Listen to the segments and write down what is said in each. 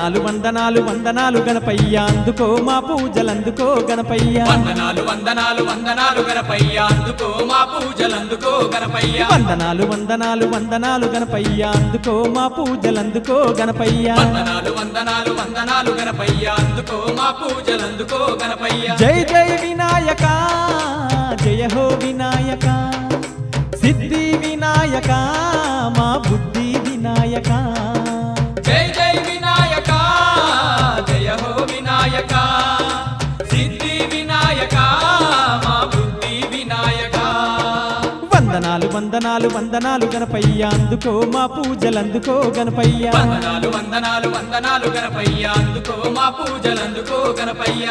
వందనాలు వందనాలు వందనాలు గణపయ్య అందుకో మా పూజలందుకో గణపయ్య వందనాలు వందనాలు వందనాలు గణపయ్య అందుకో మా పూజలందుకో గణపయ్య వందనాలు వందనాలు వందనాలు గణపయ్య అందుకో మా పూజలందుకో గణపయ్య వందనాలు వందనాలు వందనాలు గణపయ్య అందుకో మా పూజలందుకో గణపయ్య జై జై వినాయక జయ హో వినాయక సిద్ధి వినాయక మా బుద్ధి వినాయక జై జై వినాయక జయ హో వినాయక సిద్ధి వినాయక మా బుద్ధి వినాయక వందనాలు వందనాలు వందనాలు గణపయ్య అందుకో మా పూజలందుకో గణపయ్య వందనాలు వందనాలు వందనాలు గణపయ్య అందుకో మా పూజలందుకో గణపయ్య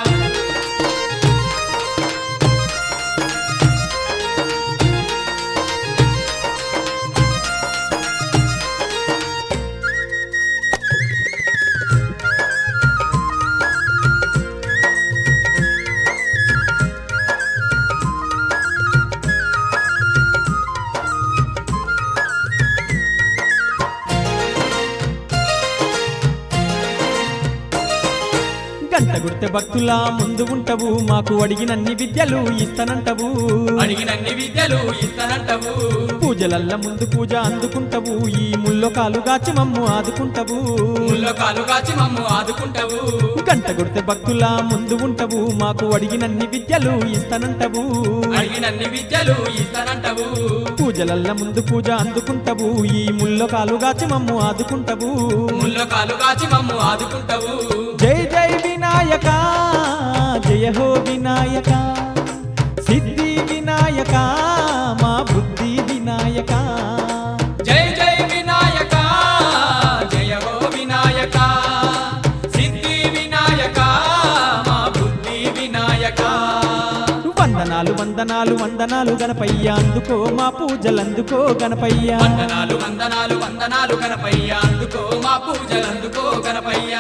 గంట గుర్తె భక్తులా ముందు ఉంటవు మాకు అడిగినన్ని విద్యలు ఇస్తానంటవు అడిగినన్ని విద్యలు ఇస్తానంటవు పూజలల్ల ముందు పూజ అందుకుంటవు ఈ ముల్లో కాలు గాచి మమ్ము ఆదుకుంటవు ముల్లో కాలు కాచి మమ్ము ఆదుకుంటవు గంట గుర్తె భక్తులా ముందు ఉంటవు మాకు అడిగినన్ని విద్యలు ఇస్తానంటవు అడిగినన్ని విద్యలు ఇస్తానంటవు పూజలల్ల ముందు పూజ అందుకుంటవు ఈ ముల్లో కాలు గాచి మమ్ము ఆదుకుంటవు ముల్లో కాలు కాచి మమ్ము ఆదుకుంటవు జై జై వినాయక జయ హో వినాయక సిద్ధి వినాయక మా బుద్ధి వినాయక జై జై వినాయక జయ హో వినాయక సిద్ధి వినాయక మా బుద్ధి వినాయక వందనాలు వందనాలు వందనాలు గణపయ్య అందుకో మా పూజలందుకో గణపయ్య వందనాలు వందనాలు వందనాలు గణపయ్య అందుకో మా పూజలందుకో గణపయ్య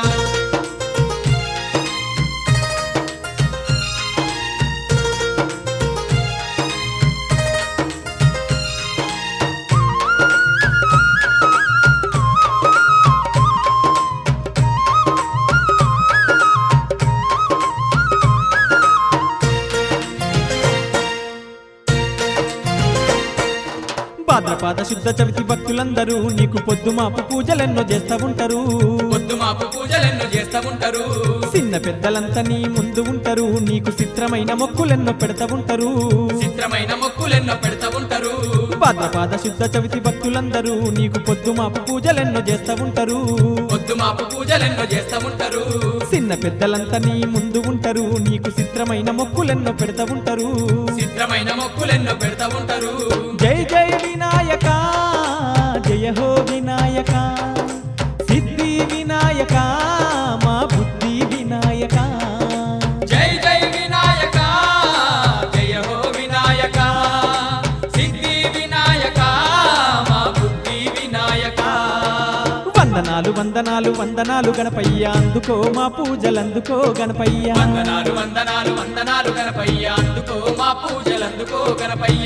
భాద్రపాద శుద్ధ చవితి భక్తులందరూ నీకు పొద్దు మాపు పూజలెన్నో చేస్తా ఉంటారు పొద్దు మాపు పూజలెన్నో చేస్తా ఉంటారు చిన్న పెద్దలంతా నీ ముందు ఉంటారు నీకు చిత్రమైన మొక్కులెన్నో పెడతా ఉంటారు చిత్రమైన మొక్కులెన్నో పెడతా ఉంటారు భాద్రపాద శుద్ధ చవితి భక్తులందరూ నీకు పొద్దు మాపు పూజలెన్నో చేస్తా ఉంటారు పొద్దు మాపు పూజలెన్నో చేస్తా ఉంటారు చిన్న పెద్దలంతా నీ ముందు ఉంటారు నీకు చిత్రమైన మొక్కులెన్నో పెడతా ఉంటారు చిత్రమైన మొక్కులెన్నో పెడతా ఉంటారు జై జై వినాయక జయ హో వినాయక సిద్ధి వినాయక మా బుద్ధి వినాయక జై జై వినాయక జయ హో వినాయక సిద్ధి వినాయక మా బుద్ధి వినాయక వందనాలు వందనాలు వందనాలు గణపయ్య అందుకో మా పూజలందుకో గణపయ్య వందనాలు వందనాలు వందనాలు గణపయ్య అందుకో మా పూజలందుకో గణపయ్య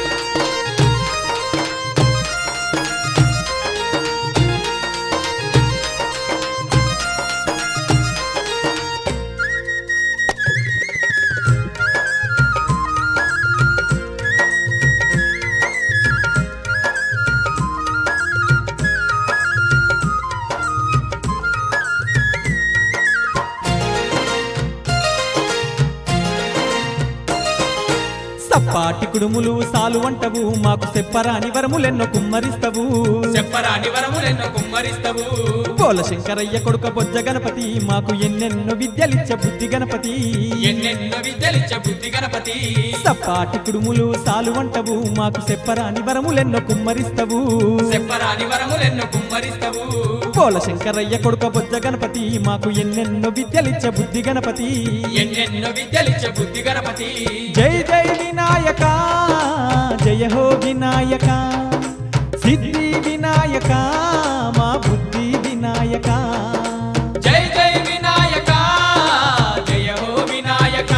సప్పాటి కుడుములు సాలు వంటవు మాకు చెప్పరాని వరములెన్నో కుమ్మరిస్తవు చెప్పరాని వరములెన్నో కుమ్మరిస్తవు పోల శంకరయ్య కొడుక బొజ్జ గణపతి మాకు ఎన్నెన్నో విద్యలిచ్చ బుద్ధి గణపతి ఎన్నెన్నో విద్యలిచ్చే బుద్ధి గణపతి సప్పాటి కుడుములు సాలు వంటవు మాకు చెప్పరాని వరములెన్నో కుమ్మరిస్తవు చెప్పరాని వరములెన్నో కుమ్మరిస్తవు పోల శంకరయ్య కొడుక బొజ్జ గణపతి మాకు ఎన్నెన్నో విద్యలిచ్చ బుద్ధి గణపతి ఎన్నెన్నో విద్యలిచ్చే బుద్ధి గణపతి జై జై వినాయక జయ హో వినాయక సిద్ధి వినాయక మా బుద్ధి వినాయక జై జై వినాయక జయ హో వినాయక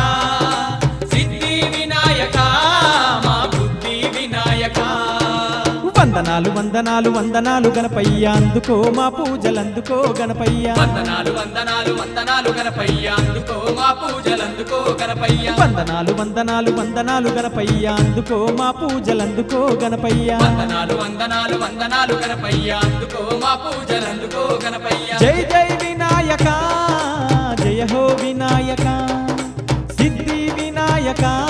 సిద్ధి వినాయక మా బుద్ధి వినాయక వందనాలు వందనాలు వందనాలు వందనాలు గణపయ్య అందుకో మా పూజలందుకో గణపయ్య వందనాలు వందనాలు వందనాలు గణపయ్య అందుకో మా పూజలందుకో గణపయ్య వందనాలు వందనాలు వందనాలు గణపయ్య అందుకో మా పూజలందుకో గణపయ్య వందనాలు వందనాలు వందనాలు గణపయ్య అందుకో మా పూజలందుకో గణపయ్య జై జై వినాయక జయ హో వినాయక సిద్ధి వినాయక